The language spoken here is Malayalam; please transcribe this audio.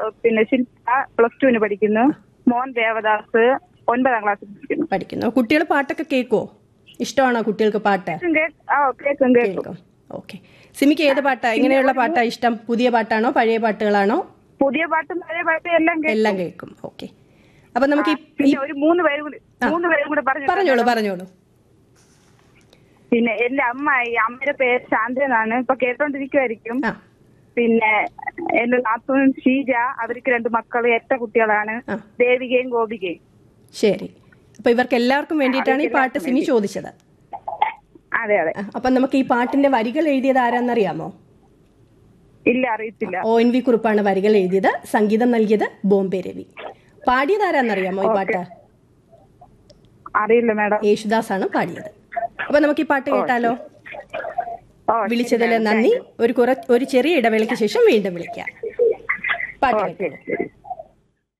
പിന്നെ ശില്പ പ്ലസ് ടുവിന് പഠിക്കുന്നു മോൻ ദേവദാസ് ഒൻപതാം ക്ലാസ്സിൽ പഠിക്കുന്നു പഠിക്കുന്നു കുട്ടികൾ പാട്ടൊക്കെ കേൾക്കുമോ ഇഷ്ടമാണോ കുട്ടികൾക്ക് പാട്ട് കേൾക്കും, കേൾക്കും. ആ കേൾക്കും കേൾക്കും കേൾക്കും ഓക്കെ സിമിക്ക് ഏത് പാട്ടാ എങ്ങനെയുള്ള പാട്ടാ ഇഷ്ടം പുതിയ പാട്ടാണോ പഴയ പാട്ടുകളാണോ പുതിയ പാട്ടും പഴയ പാട്ടും എല്ലാം കേൾക്കും എല്ലാം കേൾക്കും ഓക്കെ അപ്പൊ നമുക്ക് ഈ- ഈ പിന്നെ ഒരു മൂന്ന് പേരും കൂടി മൂന്ന് പേരും കൂടി പറഞ്ഞു പറഞ്ഞോളൂ പറഞ്ഞോളൂ പിന്നെ എന്റെ അമ്മായി അമ്മയുടെ പേര് ശാന്ത എന്നാണ് ഇപ്പൊ കേട്ടോണ്ടിരിക്കുമായിരിക്കും ആ പിന്നെ എന്റെ നാത്തൂൻ ഷീജ അവർക്ക് രണ്ട് മക്കള് എട്ട കുട്ടികളാണ് ആ. ദേവികയും ഗോപികയും ശരി അപ്പൊ ഇവർക്ക് എല്ലാവർക്കും വേണ്ടിയിട്ടാണ് ഈ പാട്ട് സിമി ചോദിച്ചത് അതെ അതെ ആ, അപ്പൊ നമുക്ക് ഈ പാട്ടിന്റെ വരികൾ എഴുതിയത് ആരാന്നറിയാമോ ഇല്ല അറിയത്തില്ല ഒ എൻ വി കുറുപ്പാണ് വരികൾ എഴുതിയത് സംഗീതം നൽകിയത് ബോംബെ രവി പാടിയത് ആരാന്നറിയാമോ ഈ പാട്ട് അറിയില്ല മാഡം യേശുദാസ് ആണ് പാടിയത് അപ്പൊ നമുക്ക് ഈ പാട്ട് കേട്ടാലോ ഓ വിളിച്ചതിൽ നന്ദി ഒരു കുറ ഒരു ചെറിയ ഇടവേളയ്ക്ക് ശേഷം വീണ്ടും വിളിക്കാം പാട്ട് ഓ കേൾക്കാം ശരി ശരി